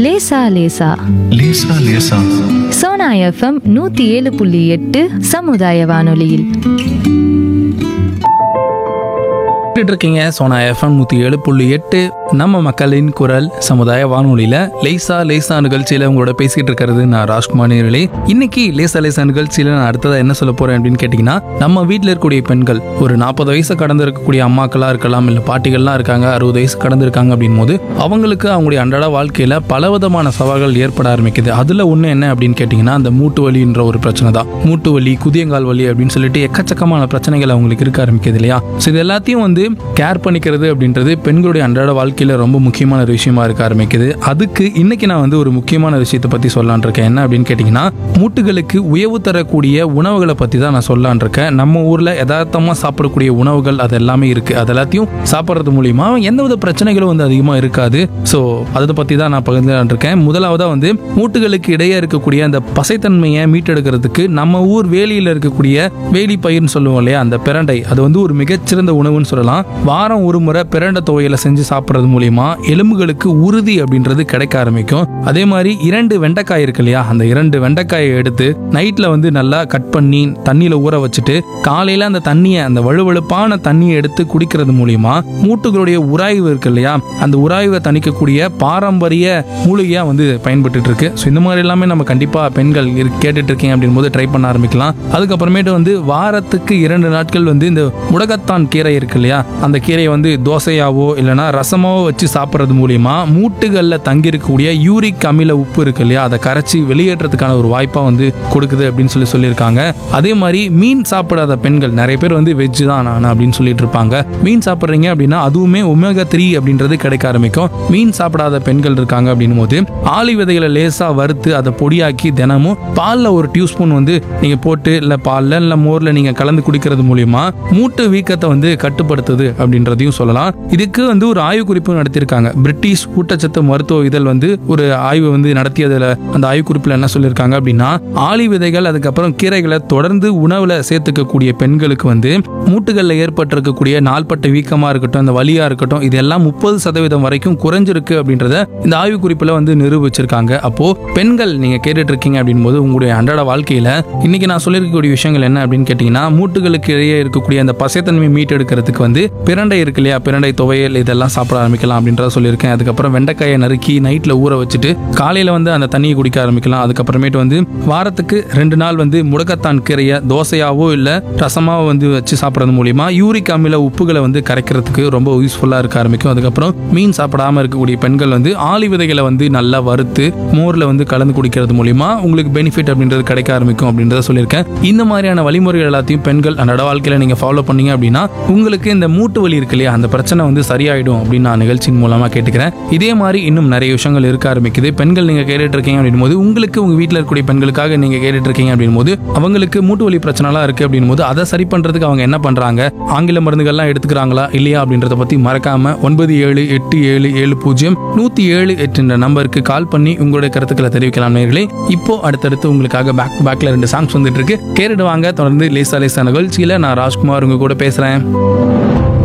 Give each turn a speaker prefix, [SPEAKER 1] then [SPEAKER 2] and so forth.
[SPEAKER 1] லேசா லேசா
[SPEAKER 2] லேசா லேசா
[SPEAKER 1] சோனா எஃப்எம் நூத்தி ஏழு புள்ளி எட்டு சமுதாய வானொலியில்
[SPEAKER 3] கேட்டுட்டு இருக்கீங்க சோனா எஃப்எம் நூற்றி ஏழு புள்ளி எட்டு நம்ம மக்களின் குரல் சமுதாய வானொலியில் லேசா லேசா நிகழ்ச்சியில் உங்களோட பேசிக்கிட்டு இருக்கிறது நான் ராஜ்குமார் நேர்களே இன்னைக்கு லேசா லேசா நிகழ்ச்சியில் நான் அடுத்ததாக என்ன சொல்ல போகிறேன் அப்படின்னு கேட்டிங்கன்னா நம்ம வீட்டில் இருக்கக்கூடிய பெண்கள் ஒரு நாற்பது வயசு கடந்து இருக்கக்கூடிய அம்மாக்களாக இருக்கலாம் இல்லை பாட்டிகள்லாம் இருக்காங்க அறுபது வயசு கடந்து இருக்காங்க அப்படின் போது அவங்களுக்கு அவங்களுடைய அன்றாட வாழ்க்கையில் பலவிதமான சவால்கள் ஏற்பட ஆரம்பிக்குது அதில் ஒன்று என்ன அப்படின்னு கேட்டிங்கன்னா அந்த மூட்டு வலின்ற ஒரு பிரச்சனை தான் மூட்டு வலி குதியங்கால் வலி அப்படின்னு சொல்லிட்டு எக்கச்சக்கமான பிரச்சனைகள் அவங்களுக்கு இருக்க ஆரம்பிக்குது இல்லையா ஸோ இது எல்லாத்தையும் வந்து கேர் பண்ணிக்கிறது அப்படின்றது பெண்களுடைய அன்றாட வாழ்க்கையில் ரொம்ப முக்கியமான ஒரு விஷயமா இருக்க ஆரம்பிக்குது அதுக்கு இன்னைக்கு நான் வந்து ஒரு முக்கியமான விஷயத்தை பற்றி சொல்லலான் இருக்கேன் என்ன அப்படின்னு கேட்டிங்கன்னா மூட்டுகளுக்கு உயவு தரக்கூடிய உணவுகளை பற்றி தான் நான் சொல்லலான் இருக்கேன் நம்ம ஊரில் யதார்த்தமாக சாப்பிடக்கூடிய உணவுகள் அது எல்லாமே இருக்குது அது எல்லாத்தையும் சாப்பிட்றது மூலியமா எந்தவித பிரச்சனைகளும் வந்து அதிகமாக இருக்காது ஸோ அதை பற்றி தான் நான் பகிர்ந்துலான் இருக்கேன் முதலாவதாக வந்து மூட்டுகளுக்கு இடையே இருக்கக்கூடிய அந்த பசைத்தன்மையை மீட்டெடுக்கிறதுக்கு நம்ம ஊர் வேலியில் இருக்கக்கூடிய வேலி பயிர்னு சொல்லுவோம் இல்லையா அந்த பிரண்டை அது வந்து ஒரு மிகச்சிறந்த உணவுன்னு சொல்லலாம் வாரம் ஒரு முறை பிரண்டை துவையலை செஞ்சு சாப்பிட்றது மூலியமா எலும்புகளுக்கு உறுதி அப்படின்றது கிடைக்க ஆரம்பிக்கும் அதே மாதிரி இரண்டு வெண்டைக்காய் இருக்கு இல்லையா அந்த இரண்டு வெண்டைக்காயை எடுத்து நைட்ல வந்து நல்லா கட் பண்ணி தண்ணியில ஊற வச்சுட்டு காலையில அந்த தண்ணியை அந்த வழுவழுப்பான தண்ணியை எடுத்து குடிக்கிறது மூலியமா மூட்டுகளுடைய உராய்வு இருக்கு இல்லையா அந்த உராய்வை தணிக்கக்கூடிய பாரம்பரிய மூலிகையா வந்து பயன்பட்டு இருக்கு ஸோ இந்த மாதிரி எல்லாமே நம்ம கண்டிப்பா பெண்கள் இரு- கேட்டுட்டு இருக்கீங்க அப்படின் போது ட்ரை பண்ண ஆரம்பிக்கலாம் அதுக்கப்புறமேட்டு வந்து வாரத்துக்கு இரண்டு நாட்கள் வந்து இந்த முடக்கத்தான் கீரை இருக்கு இல்லையா அந்த கீரையை வந்து தோசையாவோ இல்லைன்னா ரசமாவோ வச்சு சாப்பிட்றது மூலியமா மூட்டுகளில் தங்கியிருக்கக்கூடிய யூரிக் அமில உப்பு இருக்கு இல்லையா அதை கரைச்சி வெளியேற்றத்துக்கான ஒரு வாய்ப்பாக வந்து கொடுக்குது அப்படின்னு சொல்லி சொல்லியிருக்காங்க அதே மாதிரி மீன் சாப்பிடாத பெண்கள் நிறைய பேர் வந்து வெஜ் தான் நான் அப்படின்னு சொல்லிட்டு இருப்பாங்க மீன் சாப்பிட்றீங்க அப்படின்னா அதுவுமே ஒமேகா த்ரீ அப்படின்றது கிடைக்க ஆரம்பிக்கும் மீன் சாப்பிடாத பெண்கள் இருக்காங்க அப்படின்னும் போது ஆளி விதைகளை லேசா வறுத்து அதை பொடியாக்கி தினமும் பாலில் ஒரு டியூஸ்பூன் வந்து நீங்க போட்டு இல்லை பாலில் இல்லை மோரில் நீங்க கலந்து குடிக்கிறது மூலியமா மூட்டு வீக்கத்தை வந்து கட்டுப்படுத்துது அப்படின்றதையும் சொல்லலாம் இதுக்கு வந்து ஒரு ஆய்வு குறிப்பு நடத்தியிருக்காங்க பிரிட்டிஷ் ஊட்டச்சத்து மருத்துவ இதழ் வந்து ஒரு ஆய்வு வந்து நடத்தியதுல அந்த ஆய்வு குறிப்பில் என்ன சொல்லியிருக்காங்க அப்படின்னா ஆளி விதைகள் அதுக்கப்புறம் கீரைகளை தொடர்ந்து உணவுல சேர்த்துக்கக்கூடிய பெண்களுக்கு வந்து மூட்டுகளில் ஏற்பட்டிருக்கக்கூடிய நாள்பட்ட வீக்கமா இருக்கட்டும் இந்த வலியா இருக்கட்டும் இதெல்லாம் முப்பது சதவீதம் வரைக்கும் குறைஞ்சிருக்கு அப்படின்றத இந்த ஆய்வு குறிப்பில் வந்து நிரூபிச்சிருக்காங்க அப்போ பெண்கள் நீங்க கேட்டுட்டு இருக்கீங்க அப்படின் போது உங்களுடைய அன்றாட வாழ்க்கையில இன்னைக்கு நான் சொல்லியிருக்கக்கூடிய விஷயங்கள் என்ன அப்படின்னு கேட்டீங்கன்னா மூட்டுகளுக்கு இடையே இருக்கக்கூடிய அந்த பசைத்தன்மை மீட்டெடுக்கிறதுக்கு வந்து பிரண்டை இருக்கு இல்லையா பிரண்டை துவையல் இதெல்லாம் சாப்பிட ஆரம்பிக்கலாம் அப்படின்றத சொல்லியிருக்கேன் அதுக்கப்புறம் வெண்டைக்காயை நறுக்கி நைட்ல ஊற வச்சுட்டு காலையில வந்து அந்த தண்ணியை குடிக்க ஆரம்பிக்கலாம் அதுக்கப்புறமேட்டு வந்து வாரத்துக்கு ரெண்டு நாள் வந்து முடக்கத்தான் கீரையை தோசையாவோ இல்ல ரசமாவோ வந்து வச்சு சாப்பிட்றது மூலியமா யூரிக் அமில உப்புகளை வந்து கரைக்கிறதுக்கு ரொம்ப யூஸ்ஃபுல்லா இருக்க ஆரம்பிக்கும் அதுக்கப்புறம் மீன் சாப்பிடாம இருக்கக்கூடிய பெண்கள் வந்து ஆளி விதைகளை வந்து நல்லா வறுத்து மோர்ல வந்து கலந்து குடிக்கிறது மூலியமா உங்களுக்கு பெனிஃபிட் அப்படின்றது கிடைக்க ஆரம்பிக்கும் அப்படின்றத சொல்லியிருக்கேன் இந்த மாதிரியான வழிமுறைகள் எல்லாத்தையும் பெண்கள் அன்றாட வாழ்க்கையில நீங்க ஃபாலோ பண்ணீங்க அப்படின்னா உங்களுக்கு இந்த மூட்டு வலி இருக்கு இல்லையா அந்த பிரச்சனை வந்து சரியாயிடும் அப்படின்னு நான் நிகழ்ச்சியின் மூலமா கேட்டுக்கிறேன் இதே மாதிரி இன்னும் நிறைய விஷயங்கள் இருக்க ஆரம்பிக்குது பெண்கள் நீங்க கேட்டுட்டு இருக்கீங்க அப்படின் போது உங்களுக்கு உங்க வீட்டில் இருக்கக்கூடிய பெண்களுக்காக நீங்க கேட்டுட்டு இருக்கீங்க அப்படின் போது அவங்களுக்கு மூட்டு வலி பிரச்சனைலாம் இருக்கு அப்படின் போது அதை சரி பண்றதுக்கு அவங்க என்ன பண்றாங்க ஆங்கில மருந்துகள்லாம் எடுத்துக்கிறாங்களா இல்லையா அப்படின்றத பத்தி மறக்காம ஒன்பது ஏழு எட்டு ஏழு ஏழு பூஜ்ஜியம் நூத்தி ஏழு எட்டுன்ற நம்பருக்கு கால் பண்ணி உங்களுடைய கருத்துக்களை தெரிவிக்கலாம் நேர்களே இப்போ அடுத்தடுத்து உங்களுக்காக பேக் டு பேக்ல ரெண்டு சாங்ஸ் வந்துட்டு இருக்கு கேட்டுட்டு வாங்க தொடர்ந்து லேசா லேசா நிகழ்ச்சியில நான் ராஜ்குமார் உங்க கூட பேசுறேன்